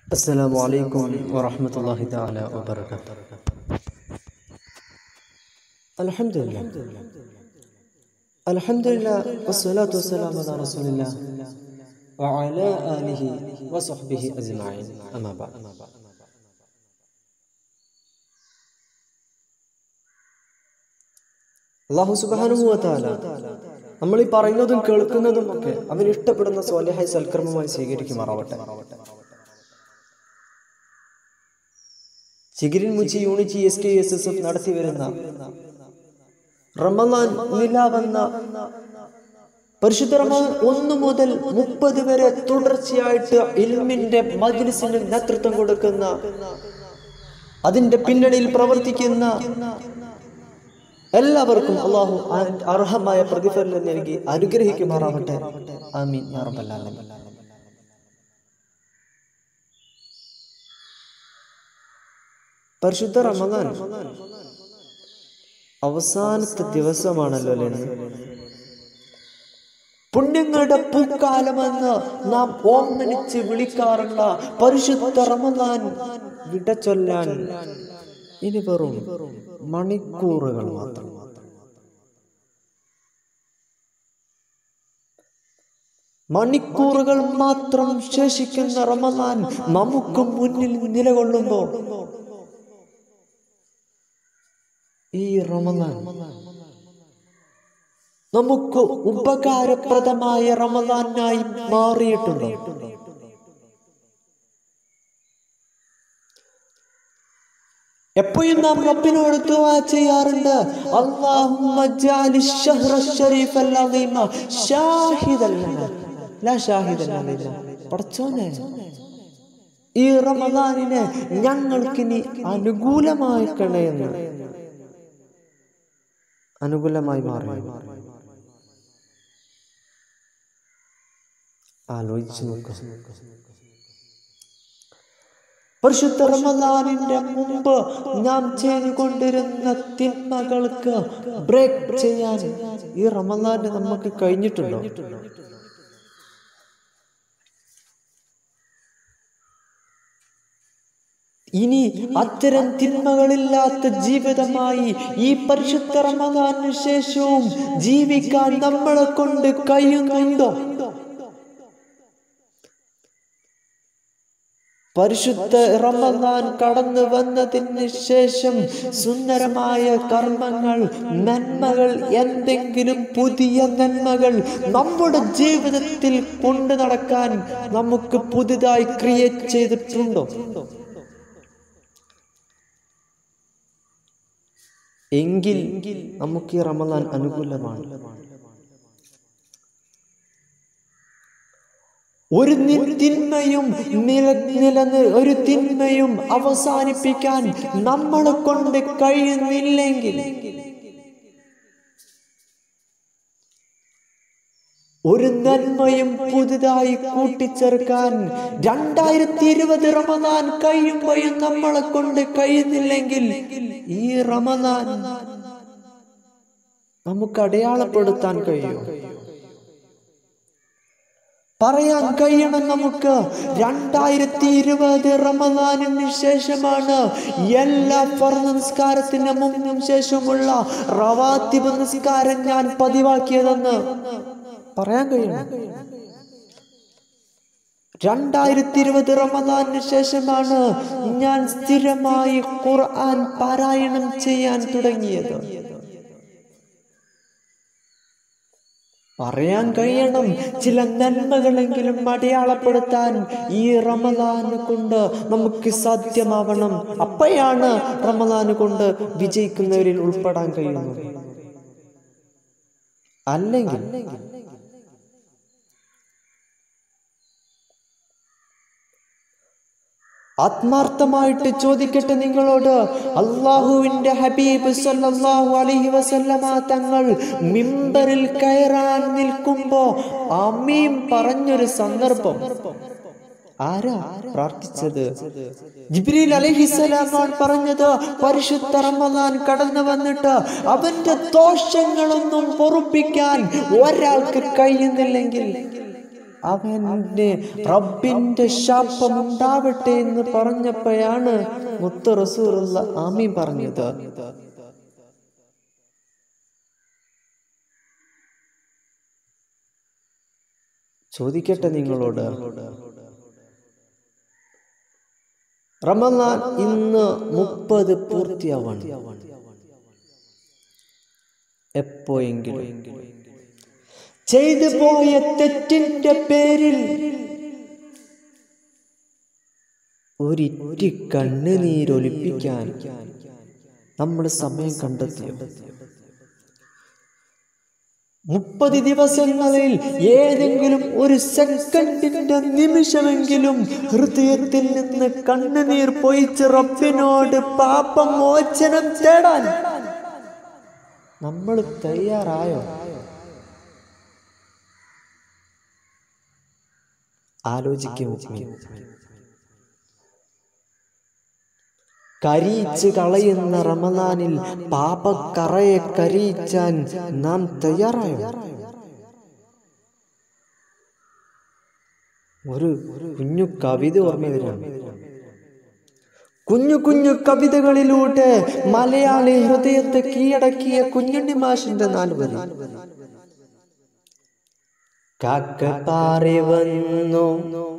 السلام عليكم ورحمة الله تعالى وبركاته الحمد لله الحمد لله والصلاة والسلام على رسول الله وعلى آله وصحبه أجمعين أما بعد അള്ളാഹു സുബാനുഭവത്താല നമ്മൾ ഈ പറയുന്നതും കേൾക്കുന്നതും ഒക്കെ അവൻ ഇഷ്ടപ്പെടുന്ന സ്വാലിഹായി സൽക്കർമ്മമായി സ്വീകരിക്കുമാറാവട്ടെ ചിഗിരിൻ മുച്ചി unity S K S S F നടത്തി വരുന്ന റമലാൻ നിലാവെന്ന പരിശുദ്ധ റമലാൻ ഒന്ന് മുതൽ മുപ്പത് വരെ തുടർച്ചയായിട്ട് ഇൽമിന്റെ മജ്ലിസിന് നേതൃത്വം കൊടുക്കുന്ന അതിന്റെ പിന്നണിയിൽ പ്രവർത്തിക്കുന്ന എല്ലാവർക്കും അള്ളാഹു അർഹമായ പ്രതിഫലം നൽകി അനുഗ്രഹിക്കുമാറാവട്ടെ ആമീൻ യാ റബ്ബൽ ആലമീൻ പരിശുദ്ധ റമദാൻ അവസാനത്തെ ദിവസമാണല്ലോ അല്ലേ പുണ്യങ്ങളുടെ പൂക്കാലമെന്ന് നാം ഓർമ്മനിച്ച് വിളിക്കാറുള്ള പരിശുദ്ധ റമദാൻ വിട ചൊല്ലാൻ ഇനി വെറും മണിക്കൂറുകൾ മാത്രം മണിക്കൂറുകൾ മാത്രം ശേഷിക്കുന്ന റമദാൻ നമുക്ക് മുന്നിൽ നിലകൊള്ളുമ്പോൾ ഈ റമദാൻ നമുക്ക് ഉപകാരപ്രദമായ റമദാനായി മാറിയിട്ടുണ്ടോ എപ്പോഴും നാം റബ്ബിനോട് ദുആ ചെയ്യാറുണ്ട് അല്ലാഹുമ്മ ജഅലി ശഹ്റ ശരീഫൽ അളീമ ഷാഹിദൻ ലനാ ലാ ഷാഹിദൻ അലൈനാ പടച്ചോനെ ഈ റമദാനിനെ ഞങ്ങൾക്കിനി അനുകൂലമാക്കണേ എന്ന് അനുകൂലമായി മാറി ആലോചിച്ചു നോക്കുക പരിശുദ്ധ റമദാനിന്റെ മുമ്പ് നാം ചെയ്തുകൊണ്ടിരുന്ന തിന്മകൾക്ക് ബ്രേക്ക് ചെയ്യാൻ ഈ റമദാന് നമുക്ക് കഴിഞ്ഞിട്ടുണ്ടോ ഇനി അത്തരം തിന്മകളില്ലാത്ത ജീവിതമായി ഈ പരിശുദ്ധ റമദാനു ശേഷവും ജീവിക്കാൻ നമ്മളെ കൊണ്ട് കഴിയുന്നുണ്ടോ പരിശുദ്ധ റമദാൻ കടന്നു വന്നതിന് ശേഷം സുന്ദരമായ കർമ്മങ്ങൾ നന്മകൾ എന്തെങ്കിലും പുതിയ നന്മകൾ നമ്മുടെ ജീവിതത്തിൽ കൊണ്ടു നടക്കാൻ നമുക്ക് പുതുതായി ക്രിയേറ്റ് ചെയ്തിട്ടുണ്ടോ എങ്കിൽ നമുക്ക് ഈ റമദാൻ അനുകൂലമാണ് ഒരു തിന്മയും നില നിലന്ന് ഒരു തിന്മയും അവസാനിപ്പിക്കാൻ നമ്മളെ കൊണ്ട് കഴിയുന്നില്ലെങ്കിൽ ഒരു നന്മയും പുതുതായി കൂട്ടിച്ചേർക്കാൻ രണ്ടായിരത്തി ഇരുപത് റമദാൻ കഴിയുമ്പോഴും നമ്മളെ കൊണ്ട് കഴിയുന്നില്ലെങ്കിൽ ഈ റമദാൻ നമുക്ക് അടയാളപ്പെടുത്താൻ കഴിയും പറയാൻ കഴിയണം നമുക്ക് രണ്ടായിരത്തി ഇരുപത് റമദാനിന് ശേഷമാണ് എല്ലാ ഫർദ് നിസ്കാരത്തിന് മുമ്പും ശേഷമുള്ള റവാത്തിബ് നിസ്കാരം ഞാൻ പതിവാക്കിയതെന്ന് പറയാൻ കഴിയണം രണ്ടായിരത്തി ഇരുപത് റമദാനിന് ശേഷമാണ് ഞാൻ സ്ഥിരമായി ഖുർആൻ പാരായണം ചെയ്യാൻ തുടങ്ങിയത് പറയാൻ കഴിയണം ചില നന്മകളെങ്കിലും അടയാളപ്പെടുത്താൻ ഈ റമദാന് കൊണ്ട് നമുക്ക് സാധ്യമാവണം അപ്പോഴാണ് റമദാന് കൊണ്ട് വിജയിക്കുന്നവരിൽ ഉൾപ്പെടാൻ കഴിയുന്നത് അല്ലെങ്കിൽ ആത്മാർത്ഥമായിട്ട് ചോദിക്കട്ടെ നിങ്ങളോട് അള്ളാഹുവിന്റെ ഹബീബ് സല്ലല്ലാഹു അലൈഹി വസല്ലമ തങ്ങൾ മിമ്പറിൽ കയറാൻ നിൽക്കുമ്പോ അമീം പറഞ്ഞൊരു സന്ദർഭം ആരാ പ്രാർത്ഥിച്ചത് ജിബ്രീൽ അലഹിസലാമാണ് പറഞ്ഞത് പരിശുദ്ധ റമദാൻ കടന്നു വന്നിട്ട് അവന്റെ ദോഷങ്ങളൊന്നും പൊറുപ്പിക്കാൻ ഒരാൾക്ക് കഴിയുന്നില്ലെങ്കിൽ അവന് റബ്ബിന്റെ ശാപം ഉണ്ടാവട്ടെ എന്ന് പറഞ്ഞപ്പോഴാണ് മുത്ത് റസൂലുള്ള ആമീൻ പറഞ്ഞത് ചോദിക്കട്ടെ നിങ്ങളോട് റമദാൻ ഇന്ന് മുപ്പത് പൂർത്തിയാവാണ് എപ്പോയെങ്കിലും ചെയ്തു പോയ തെറ്റിന്റെ പേരിൽ ഒരിറ്റി കണ്ണുനീരൊലിപ്പിക്കാൻ നമ്മൾ സമയം കണ്ടെത്തിയോ മുപ്പത് ദിവസങ്ങളിൽ ഏതെങ്കിലും ഒരു സെക്കൻഡിന്റെ നിമിഷമെങ്കിലും ഹൃദയത്തിൽ നിന്ന് കണ്ണുനീർ പൊയിച്ച് റബ്ബിനോട് പാപം മോചനം തേടാൻ നമ്മൾ തയ്യാറായോ ആലോചിക്കും കരീച്ച് കളയുന്ന റമദാനിൽ പാപക്കറയെ കരീച്ചാൻ നാം തയ്യാറായോ ഒരു കുഞ്ഞു കവിത ഓർമ്മ വരാണ് കുഞ്ഞു കുഞ്ഞു കവിതകളിലൂടെ മലയാളി ഹൃദയത്തെ കീഴടക്കിയ കുഞ്ഞുണ്ണി മാഷിന്റെ നാല് വരി കാക്ക പാറി വന്നു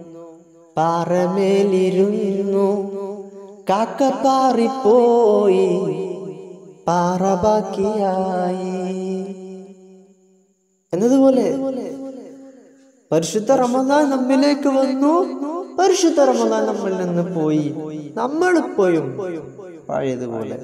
പാറമേലിരുന്നു കാക്ക പാറിപ്പോയി പാറ ബാക്കിയായി എന്നതുപോലെ പരിശുദ്ധ റമദാൻ നമ്മിലേക്ക് വന്നു പരിശുദ്ധ റമദാൻ നമ്മിൽ നിന്ന് പോയി നമ്മളിപ്പോയും പഴയതുപോലെ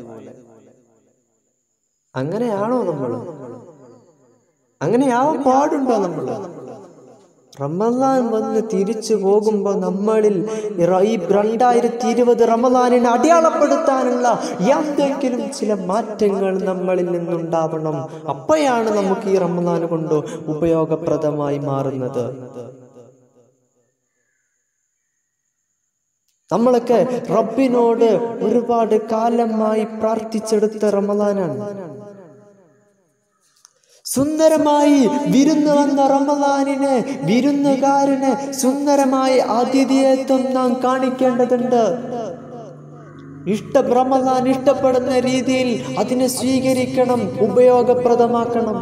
അങ്ങനെയാണോ നമ്മൾ അങ്ങനെയാവാൻ പാടുണ്ടോ നമ്മൾ റമദാൻ വന്ന് തിരിച്ചു പോകുമ്പോൾ നമ്മളിൽ ഈ രണ്ടായിരത്തി ഇരുപത് റമദാനിനെ അടയാളപ്പെടുത്താനുള്ള എന്തെങ്കിലും ചില മാറ്റങ്ങൾ നമ്മളിൽ നിന്നുണ്ടാവണം അപ്പോഴാണ് നമുക്ക് ഈ റമദാൻ കൊണ്ട് ഉപയോഗപ്രദമായി മാറുന്നത് നമ്മളൊക്കെ റബ്ബിനോട് ഒരുപാട് കാലമായി പ്രാർത്ഥിച്ചെടുത്ത റമദാനാണ് സുന്ദരമായി വിരുന്ന് വന്ന റമദാനിന് വിരുന്നുകാരന് സുന്ദരമായി ആതിഥേയത്വം നാം കാണിക്കേണ്ടതുണ്ട് ഇഷ്ട റമദാൻ ഇഷ്ടപ്പെടുന്ന രീതിയിൽ അതിനെ സ്വീകരിക്കണം ഉപയോഗപ്രദമാക്കണം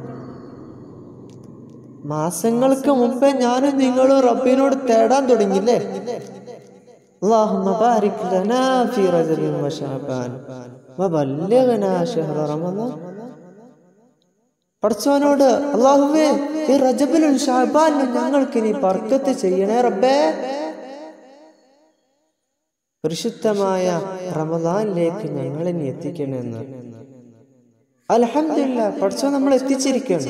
മാസങ്ങൾക്ക് മുമ്പേ ഞാനും നിങ്ങളും റബ്ബിനോട് തേടാൻ തുടങ്ങില്ലേ اللهم بارك لنا في رجب وشعبان وبلغنا شهر رمضان പഠിച്ചവനോട് അള്ളാഹുവേ ഈ റജബിലും ഷാബാനിലും ഞങ്ങൾക്ക് നീ ബർക്കത്ത് ചെയ്യണേ റബ്ബേ പരിശുദ്ധമായ റമദാനിലേക്ക് ഞങ്ങളെ നീ എത്തിക്കണമെന്ന് അലഹമില്ല പഠിച്ചോ നമ്മൾ എത്തിച്ചിരിക്കണം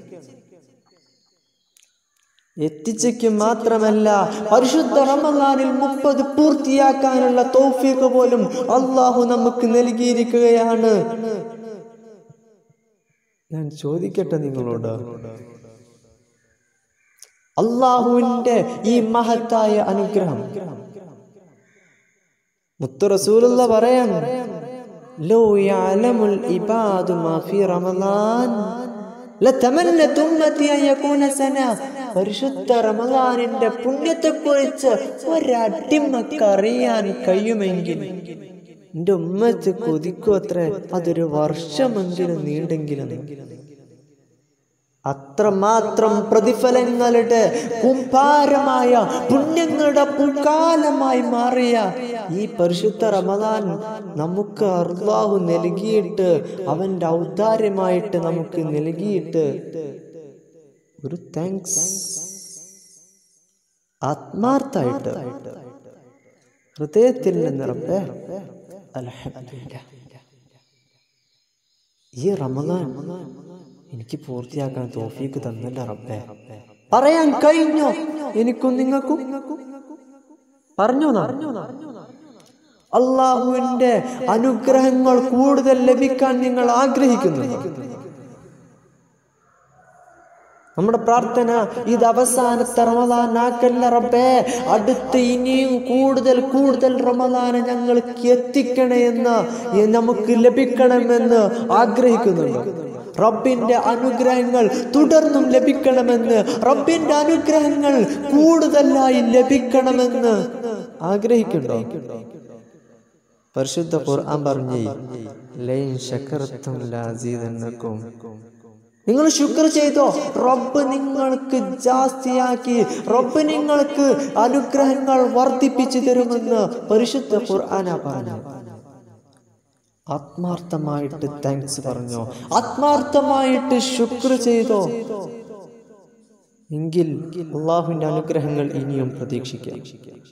എത്തിച്ചയ്ക്ക് മാത്രമല്ല പരിശുദ്ധ റമദാനിൽ മുപ്പത് പൂർത്തിയാക്കാനുള്ള തൗഫീഖ് പോലും അള്ളാഹു നമുക്ക് നൽകിയിരിക്കുകയാണ് ഞാൻ ചോദിക്കട്ടെ നിങ്ങളോട് അള്ളാഹുവിന്റെ ഈ മഹത്തായ അനുഗ്രഹം മുത്തു റസൂലുള്ള പറയാൻ ലോ യഅലമുൽ ഇബാദു മാ ഫീ റമളാൻ ലതമന്നത് ഉമ്മത്തി അൻ യകൂന സന പരിശുദ്ധ റമളാനിന്റെ പുണ്യത്തെക്കുറിച്ച് ഒരടിമക്ക് അറിയാൻ കഴിയുമെങ്കിൽ എന്റെ ഉമ്മച്ച് കൊതിക്കും അത്ര അതൊരു വർഷമെങ്കിലും നീണ്ടെങ്കിലും അത്രമാത്രം പ്രതിഫലങ്ങളുടെ കുംഭാരമായ പുണ്യങ്ങളുടെ പുൽക്കാലമായി മാറിയ ഈ പരിശുദ്ധ റമദാൻ നമുക്ക് അർവാഹു നൽകിയിട്ട് അവന്റെ ഔദാര്യമായിട്ട് നമുക്ക് നൽകിയിട്ട് ഒരു താങ്ക്സ് ആത്മാർത്ഥായിട്ട് ഹൃദയത്തിൽ നിന്ന് റബ്ബേ അൽഹംദുലില്ലാ ഈ റമദാൻ എനിക്ക് പൂർത്തിയാക്കാൻ തോഫീക്ക് തന്നല്ല റബ്ബേ പറയാൻ കഴിഞ്ഞോ എനിക്കും നിങ്ങൾക്കും പറഞ്ഞോ അള്ളാഹുവിന്റെ അനുഗ്രഹങ്ങൾ കൂടുതൽ ലഭിക്കാൻ നിങ്ങൾ ആഗ്രഹിക്കുന്നു നമ്മുടെ പ്രാർത്ഥന ഇത് അവസാനത്തെ റമദാനാക്കല്ല റബ്ബേ അടുത്ത് ഇനിയും കൂടുതൽ കൂടുതൽ റമദാനെ ഞങ്ങൾക്ക് എത്തിക്കണേ എന്ന് നമുക്ക് ലഭിക്കണമെന്ന് ആഗ്രഹിക്കുന്നുണ്ട് റബ്ബിന്റെ അനുഗ്രഹങ്ങൾ തുടർന്നും ലഭിക്കണമെന്ന് റബ്ബിന്റെ അനുഗ്രഹങ്ങൾ കൂടുതലായി ലഭിക്കണമെന്ന് ആഗ്രഹിക്കുന്നുണ്ടോ പരിശുദ്ധ ഖുർആൻ പറഞ്ഞേ ലൈൻ ശക്കർത്തും ലാസീദന്നക്കും നിങ്ങൾ ശുക്ർ ചെയ്തോ റബ്ബ് നിങ്ങൾക്ക് ജാസ്തിയാക്കി റബ്ബ് നിങ്ങൾക്ക് അനുഗ്രഹങ്ങൾ വർദ്ധിപ്പിച്ചു തരുമെന്ന് പരിശുദ്ധ ഖുർആന പറഞ്ഞു ആത്മാർത്ഥമായിട്ട് താങ്ക്സ് പറഞ്ഞോ ആത്മാർത്ഥമായിട്ട് ശുക്ർ ചെയ്തോ എങ്കിൽ അള്ളാഹുവിന്റെ അനുഗ്രഹങ്ങൾ ഇനിയും പ്രതീക്ഷിക്കാം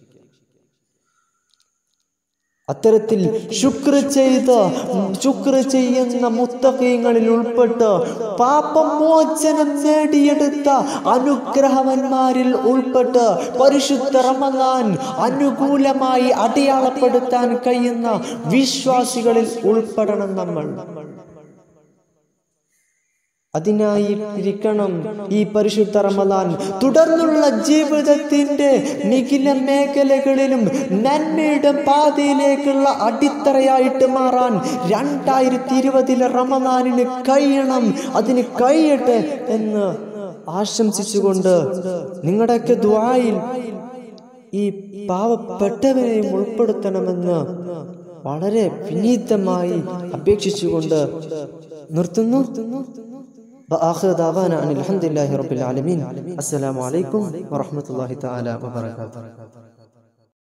അത്തരത്തിൽ ശുക്ർ ചെയ്ത് ശുക്ർ ചെയ്യുന്ന മുത്തകീങ്ങളിൽ ഉൾപ്പെട്ട് പാപമോചനം നേടിയെടുത്ത അനുഗ്രഹവന്മാരിൽ ഉൾപ്പെട്ട് പരിശുദ്ധ റമദാൻ അനുകൂലമായി അടയാളപ്പെടുത്താൻ കഴിയുന്ന വിശ്വാസികളിൽ ഉൾപ്പെടണം നമ്മൾ അതിനായി ഇരിക്കണം ഈ പരിശുദ്ധ റമദാൻ തുടർന്നുള്ള ജീവിതത്തിന്റെ നിഖില മേഖലകളിലും നന്മയുടെ പാതയിലേക്കുള്ള അടിത്തറയായിട്ട് മാറാൻ രണ്ടായിരത്തി ഇരുപതിലെ റമദാനിന് കഴിയണം അതിന് കഴിയട്ടെ എന്ന് ആശംസിച്ചുകൊണ്ട് നിങ്ങളുടെയൊക്കെ ദ്വായിൽ ഈ പാവപ്പെട്ടവരെയും ഉൾപ്പെടുത്തണമെന്ന് വളരെ വിനീതമായി അപേക്ഷിച്ചുകൊണ്ട് നിർത്തുന്നു وآخر دعوانا أن الحمد لله رب العالمين السلام عليكم ورحمة الله تعالى وبركاته